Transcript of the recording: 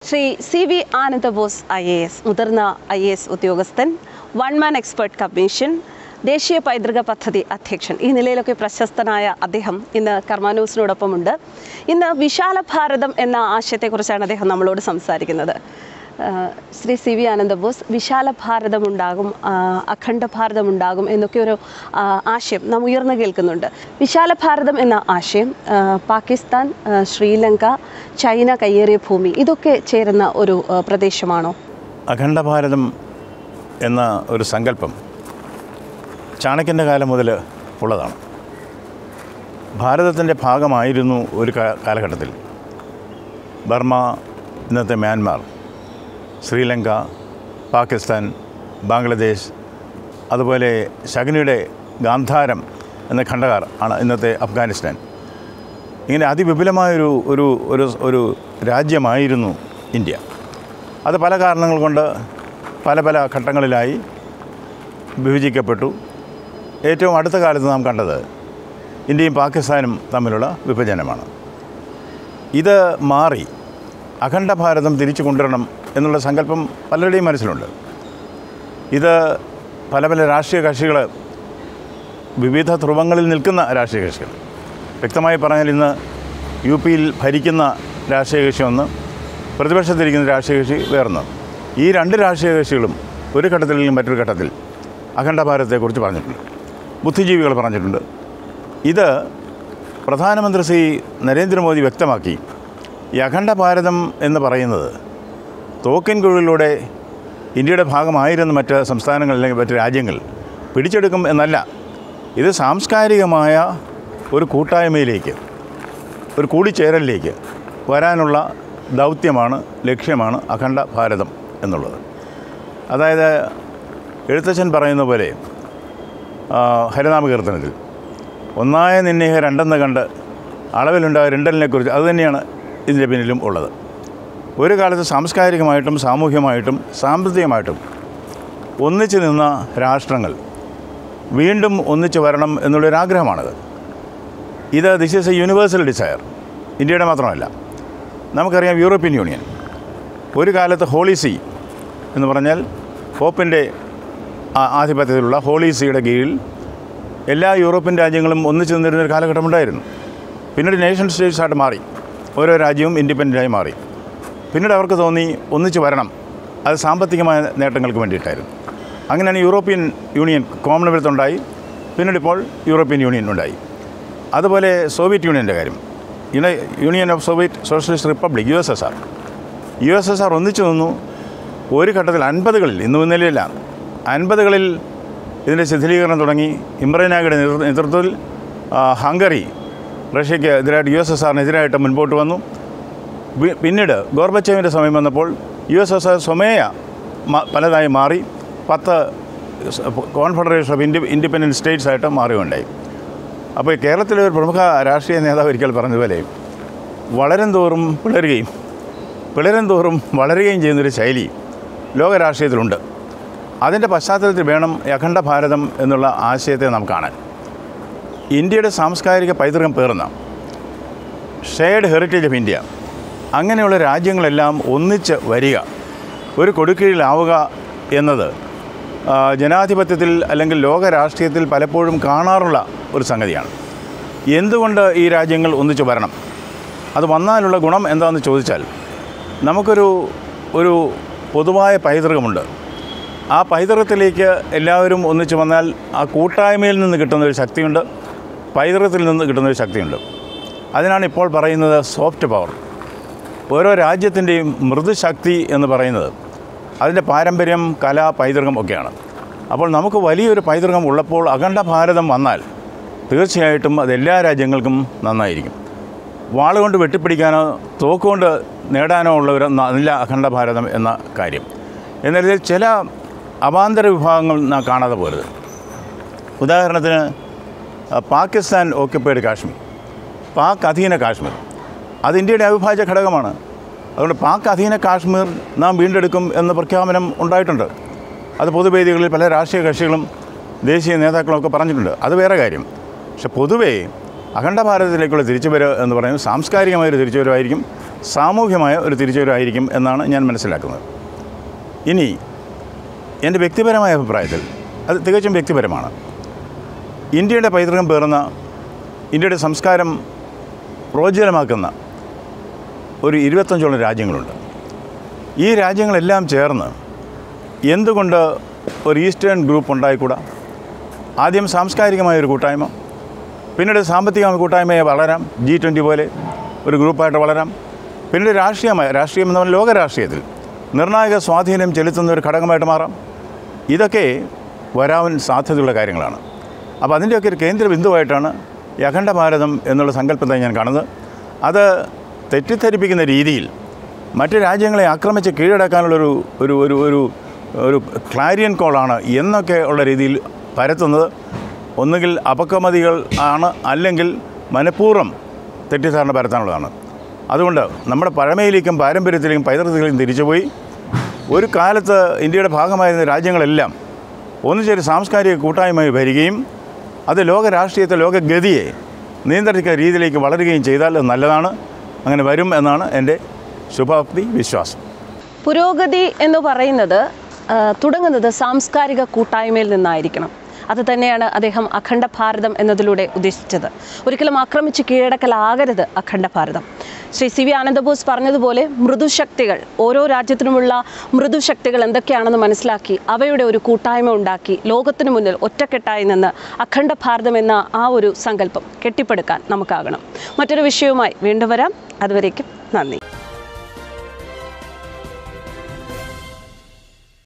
Shri C V Ananda Bose I A S മുതിർന്ന I A S ഉദ്യോഗസ്ഥൻ one man expert commission ദേശീയ പൈതൃക പദ്ധതി അധ്യക്ഷൻ ഈ നിലയിലൊക്കെ പ്രശസ്തനായ അദ്ദേഹം ഇന്ന് കർമാനൂസിനോടൊപ്പമുണ്ട് ഇന്ന് വിശാല ഭാരതം എന്ന ആശയത്തെക്കുറിച്ചാണ് അദ്ദേഹം നമ്മളോട് സംസാരിക്കുന്നത് ആ, ശ്രീ സി വി ആനന്ദബോസ് വിശാല ഭാരതമുണ്ടാകും ആ, അഖണ്ഡ ഭാരതമുണ്ടാകും എന്നൊക്കെ ഒരു ആ, ആശയം നാം ഉയർന്നു കേൾക്കുന്നുണ്ട് വിശാല ഭാരതം എന്ന ആശയം ആ, പാകിസ്ഥാൻ ആ, ശ്രീലങ്ക ചൈന കയ്യേറിയ ഭൂമി ഇതൊക്കെ ചേരുന്ന ഒരു ആ, പ്രദേശമാണോ അഖണ്ഡ ഭാരതം എന്ന ഒരു സങ്കല്പം ചാണക്യൻ്റെ കാലം മുതൽ ഉള്ളതാണ് ഭാരതത്തിൻ്റെ ഭാഗമായിരുന്നു ഒരു കാ- കാലഘട്ടത്തിൽ ബർമ്മ ഇന്നത്തെ മ്യാൻമാർ ശ്രീലങ്ക പാകിസ്ഥാൻ ബാംഗ്ലാദേശ് അതുപോലെ ശകുനിയുടെ ഗാന്ധാരം എന്ന ഖണ്ഡകാർ ആണ് ഇന്നത്തെ അഫ്ഗാനിസ്ഥാൻ ഇങ്ങനെ അതിവിപുലമായൊരു ഒരു ഒരു ഒരു രാജ്യമായിരുന്നു ഇന്ത്യ അത് പല കാരണങ്ങൾ കൊണ്ട് പല പല ഘട്ടങ്ങളിലായി വിഭജിക്കപ്പെട്ടു ഏറ്റവും അടുത്ത കാലത്ത് നാം കണ്ടത് ഇന്ത്യയും പാകിസ്ഥാനും തമ്മിലുള്ള വിഭജനമാണ് ഇത് മാറി അഖണ്ഡ ഭാരതം തിരിച്ചു കൊണ്ടുവരണം എന്നുള്ള സങ്കല്പം പലരുടെയും മനസ്സിലുണ്ട് ഇത് പല പല രാഷ്ട്രീയ കക്ഷികൾ വിവിധ ധ്രുവങ്ങളിൽ നിൽക്കുന്ന രാഷ്ട്രീയ കക്ഷികൾ വ്യക്തമായി പറഞ്ഞാൽ ഇന്ന് യു പിയിൽ ഭരിക്കുന്ന രാഷ്ട്രീയ കക്ഷി ഒന്ന് പ്രതിപക്ഷത്തിരിക്കുന്ന രാഷ്ട്രീയ കക്ഷി വേറൊന്ന് ഈ രണ്ട് രാഷ്ട്രീയ കക്ഷികളും ഒരു ഘട്ടത്തിൽ അല്ലെങ്കിൽ മറ്റൊരു ഘട്ടത്തിൽ അഖണ്ഡ ഭാരതത്തെക്കുറിച്ച് പറഞ്ഞിട്ടുണ്ട് ബുദ്ധിജീവികൾ പറഞ്ഞിട്ടുണ്ട് ഇത് പ്രധാനമന്ത്രി ശ്രീ നരേന്ദ്രമോദി വ്യക്തമാക്കി ഈ അഖണ്ഡ ഭാരതം എന്ന് പറയുന്നത് തോക്കിൻ കുഴിലൂടെ ഇന്ത്യയുടെ ഭാഗമായിരുന്ന മറ്റ് സംസ്ഥാനങ്ങൾ അല്ലെങ്കിൽ മറ്റ് രാജ്യങ്ങൾ പിടിച്ചെടുക്കും എന്നല്ല ഇത് സാംസ്കാരികമായ ഒരു കൂട്ടായ്മയിലേക്ക് ഒരു കൂടിച്ചേരലിലേക്ക് വരാനുള്ള ദൗത്യമാണ് ലക്ഷ്യമാണ് അഖണ്ഡ ഭാരതം എന്നുള്ളത് അതായത് എഴുത്തച്ഛൻ പറയുന്ന പോലെ ആ, ഹരിനാമകീർത്തനത്തിൽ ഒന്നായ നിന്നേഹ രണ്ടെന്ന് കണ്ട് അളവിലുണ്ടായ രണ്ടലിനെക്കുറിച്ച് അതുതന്നെയാണ് ഇതിൻ്റെ പിന്നിലും ഉള്ളത് ഒരു കാലത്ത് സാംസ്കാരികമായിട്ടും സാമൂഹ്യമായിട്ടും സാമ്പത്തികമായിട്ടും ഒന്നിച്ചു നിന്ന രാഷ്ട്രങ്ങൾ വീണ്ടും ഒന്നിച്ചു വരണം എന്നുള്ളൊരാഗ്രഹമാണത് ഇത് this is a universal desire ഇന്ത്യയുടെ മാത്രമല്ല നമുക്കറിയാം യൂറോപ്യൻ യൂണിയൻ ഒരു കാലത്ത് ഹോളി സീ എന്ന് പറഞ്ഞാൽ പോപ്പിൻ്റെ ആ- ആധിപത്യത്തിലുള്ള ഹോളി സീയുടെ കീഴിൽ എല്ലാ യൂറോപ്യൻ രാജ്യങ്ങളും ഒന്നിച്ചു നിന്നിരുന്ന ഒരു കാലഘട്ടമുണ്ടായിരുന്നു പിന്നീട് നേഷൻ സ്റ്റേറ്റ്സ് ആയിട്ട് മാറി ഓരോ രാജ്യവും ഇൻഡിപെൻഡൻ്റായി മാറി പിന്നീട് അവർക്ക് തോന്നി ഒന്നിച്ചു വരണം അത് സാമ്പത്തികമായ നേട്ടങ്ങൾക്ക് വേണ്ടിയിട്ടായിരുന്നു അങ്ങനെയാണ് യൂറോപ്യൻ യൂണിയൻ കോമൺവെൽത്ത് ഉണ്ടായി പിന്നീട് ഇപ്പോൾ യൂറോപ്യൻ യൂണിയൻ ഉണ്ടായി അതുപോലെ സോവിയറ്റ് യൂണിയൻ്റെ കാര്യം uni union of Soviet socialist republic U S S R U S S R ഒന്നിച്ചു നിന്നു ഒരു ഘട്ടത്തിൽ അൻപതുകളിൽ ഇന്നും ഇന്നലെയല്ല അൻപതുകളിൽ ഇതിൻ്റെ ശിഥിലീകരണം തുടങ്ങി ഇമ്രനാഗയുടെ നേതൃ- നേതൃത്വത്തിൽ ആ, ഹംഗറി റഷ്യയ്ക്ക് എതിരായിട്ട് യു എസ് എസ് ആറിനെതിരായിട്ട് മുൻപോട്ട് വന്നു പി- പിന്നീട് ഗോർബച്ചേവിൻ്റെ സമയം വന്നപ്പോൾ യു എസ് എസ് ആർ സ്വമേയ മ- പലതായി മാറി പത്ത് സ് confederation of indi independent states ആയിട്ട് മാറുകയുണ്ടായി അപ്പോൾ കേരളത്തിലെ ഒരു പ്രമുഖ രാഷ്ട്രീയ നേതാവ് ഒരിക്കൽ പറഞ്ഞതുപോലെ വളരും തോറും പിളരുകയും പിളരും തോറും വളരുകയും ചെയ്യുന്നൊരു ശൈലി ലോക രാഷ്ട്രീയത്തിലുണ്ട് അതിൻ്റെ പശ്ചാത്തലത്തിൽ വേണം ഈ അഖണ്ഡ ഭാരതം എന്നുള്ള ആശയത്തെ നാം കാണാൻ ഇന്ത്യയുടെ സാംസ്കാരിക പൈതൃകം പേർന്ന ഷെയർഡ് ഹെറിറ്റേജ് ഓഫ് ഇന്ത്യ അങ്ങനെയുള്ള രാജ്യങ്ങളെല്ലാം ഒന്നിച്ച് വരിക ഒരു കൊടുക്കീഴിലാവുക എന്നത് ആ, ജനാധിപത്യത്തിൽ അല്ലെങ്കിൽ ലോക രാഷ്ട്രീയത്തിൽ പലപ്പോഴും കാണാറുള്ള ഒരു സംഗതിയാണ് എന്തുകൊണ്ട് ഈ രാജ്യങ്ങൾ ഒന്നിച്ച് വരണം അത് വന്നാലുള്ള ഗുണം എന്താണെന്ന് ചോദിച്ചാൽ നമുക്കൊരു ഒരു പൊതുവായ പൈതൃകമുണ്ട് ആ പൈതൃകത്തിലേക്ക് എല്ലാവരും ഒന്നിച്ച് വന്നാൽ ആ കൂട്ടായ്മയിൽ നിന്ന് കിട്ടുന്ന ഒരു ശക്തിയുണ്ട് പൈതൃകത്തിൽ നിന്ന് കിട്ടുന്ന ഒരു ശക്തിയുണ്ട് അതിനാണ് ഇപ്പോൾ പറയുന്നത് സോഫ്റ്റ് പവർ ഓരോ രാജ്യത്തിൻ്റെയും മൃദുശക്തി എന്ന് പറയുന്നത് അതിൻ്റെ പാരമ്പര്യം കല പൈതൃകം ഒക്കെയാണ് അപ്പോൾ നമുക്ക് വലിയൊരു പൈതൃകം ഉള്ളപ്പോൾ അഖണ്ഡ ഭാരതം വന്നാൽ തീർച്ചയായിട്ടും അത് എല്ലാ രാജ്യങ്ങൾക്കും നന്നായിരിക്കും വാളുകൊണ്ട് വെട്ടിപ്പിടിക്കാനോ തോക്കുകൊണ്ട് നേടാനോ ഉള്ള ഒരു നല്ല അഖണ്ഡ ഭാരതം എന്ന കാര്യം എന്നാൽ ഇതിൽ ചില അവാന്തര വിഭാഗങ്ങൾ നാം കാണാതെ പോരുത് ഉദാഹരണത്തിന് ആ, പാകിസ്ഥാൻ ഓക്യുപ്പൈഡ് കാശ്മീർ പാക് അധീന കാശ്മീർ അത് ഇന്ത്യയുടെ അവിഭാജ്യ ഘടകമാണ് അതുകൊണ്ട് പാക് അധീന കാശ്മീർ നാം വീണ്ടെടുക്കും എന്ന പ്രഖ്യാപനം ഉണ്ടായിട്ടുണ്ട് അത് പൊതുവേദികളിൽ പല രാഷ്ട്രീയ കക്ഷികളും ദേശീയ നേതാക്കളും ഒക്കെ പറഞ്ഞിട്ടുണ്ട് അത് വേറെ കാര്യം പക്ഷെ പൊതുവേ അഖണ്ഡ ഭാരതത്തിലേക്കുള്ള തിരിച്ചുവരവ് എന്ന് പറയുന്നത് സാംസ്കാരികമായൊരു തിരിച്ചുവരവായിരിക്കും സാമൂഹ്യമായ ഒരു തിരിച്ചുവരവായിരിക്കും എന്നാണ് ഞാൻ മനസ്സിലാക്കുന്നത് ഇനി എൻ്റെ വ്യക്തിപരമായ അഭിപ്രായത്തിൽ അത് തികച്ചും വ്യക്തിപരമാണ് ഇന്ത്യയുടെ പൈതൃകം പേറുന്ന ഇന്ത്യയുടെ സംസ്കാരം പ്രോജ്വലമാക്കുന്ന ഒരു ഇരുപത്തഞ്ചോളം രാജ്യങ്ങളുണ്ട് ഈ രാജ്യങ്ങളെല്ലാം ചേർന്ന് എന്തുകൊണ്ട് ഒരു ഈസ്റ്റേൺ ഗ്രൂപ്പ് ഉണ്ടായിക്കൂടാ ആദ്യം സാംസ്കാരികമായ ഒരു കൂട്ടായ്മ പിന്നീട് സാമ്പത്തികമായ കൂട്ടായ്മയെ വളരാം ജി ട്വൻ്റി പോലെ ഒരു ഗ്രൂപ്പായിട്ട് വളരാം പിന്നീട് രാഷ്ട്രീയമായ രാഷ്ട്രീയം എന്ന് പറഞ്ഞാൽ ലോകരാഷ്ട്രീയത്തിൽ നിർണായക സ്വാധീനം ചെലുത്തുന്ന ഒരു ഘടകമായിട്ട് മാറാം ഇതൊക്കെ വരാൻ സാധ്യതയുള്ള കാര്യങ്ങളാണ് അപ്പോൾ അതിൻ്റെയൊക്കെ ഒരു കേന്ദ്ര ബിന്ദുവായിട്ടാണ് ഈ അഖണ്ഡ ഭാരതം എന്നുള്ള സങ്കല്പത്തെ ഞാൻ കാണുന്നത് അത് തെറ്റിദ്ധരിപ്പിക്കുന്ന രീതിയിൽ മറ്റ് രാജ്യങ്ങളെ ആക്രമിച്ച് കീഴടക്കാനുള്ളൊരു ഒരു ഒരു ഒരു ഒരു ക്ലാരിയൻ കോളാണ് എന്നൊക്കെ ഉള്ള രീതിയിൽ പരത്തുന്നത് ഒന്നുകിൽ അപക്വമതികൾ ആണ് അല്ലെങ്കിൽ മനഃപൂർവ്വം തെറ്റിദ്ധാരണ പരത്താനുള്ളതാണ് അതുകൊണ്ട് നമ്മുടെ പഴമയിലേക്കും പാരമ്പര്യത്തിലേക്കും പൈതൃകത്തിലേക്കും തിരിച്ചുപോയി ഒരു കാലത്ത് ഇന്ത്യയുടെ ഭാഗമായിരുന്ന രാജ്യങ്ങളെല്ലാം ഒന്നിച്ചൊരു സാംസ്കാരിക കൂട്ടായ്മ വരികയും അത് ലോക രാഷ്ട്രീയത്തെ ലോകഗതിയെ നിയന്ത്രിക്കുന്ന രീതിയിലേക്ക് വളരുകയും ചെയ്താൽ അത് നല്ലതാണ് അങ്ങനെ വരും എന്നാണ് എൻ്റെ ശുഭാപ്തി വിശ്വാസം പുരോഗതി എന്ന് പറയുന്നത് ആ, തുടങ്ങുന്നത് സാംസ്കാരിക കൂട്ടായ്മയിൽ നിന്നായിരിക്കണം അത് തന്നെയാണ് അദ്ദേഹം അഖണ്ഡ ഭാരതം എന്നതിലൂടെ ഉദ്ദേശിച്ചത് ഒരിക്കലും ആക്രമിച്ച് കീഴടക്കലാകരുത് അഖണ്ഡ ഭാരതം ശ്രീ സി വി ആനന്ദബോസ് പറഞ്ഞതുപോലെ മൃദുശക്തികൾ ഓരോ രാജ്യത്തിനുമുള്ള മൃദുശക്തികൾ എന്തൊക്കെയാണെന്ന് മനസ്സിലാക്കി അവയുടെ ഒരു കൂട്ടായ്മ ഉണ്ടാക്കി ലോകത്തിനു മുന്നിൽ ഒറ്റക്കെട്ടായി നിന്ന് അഖണ്ഡ ഭാരതം എന്ന ആ ഒരു സങ്കല്പം കെട്ടിപ്പടുക്കാൻ നമുക്കാകണം മറ്റൊരു വിഷയവുമായി വീണ്ടും വരാം അതുവരേക്കും നന്ദി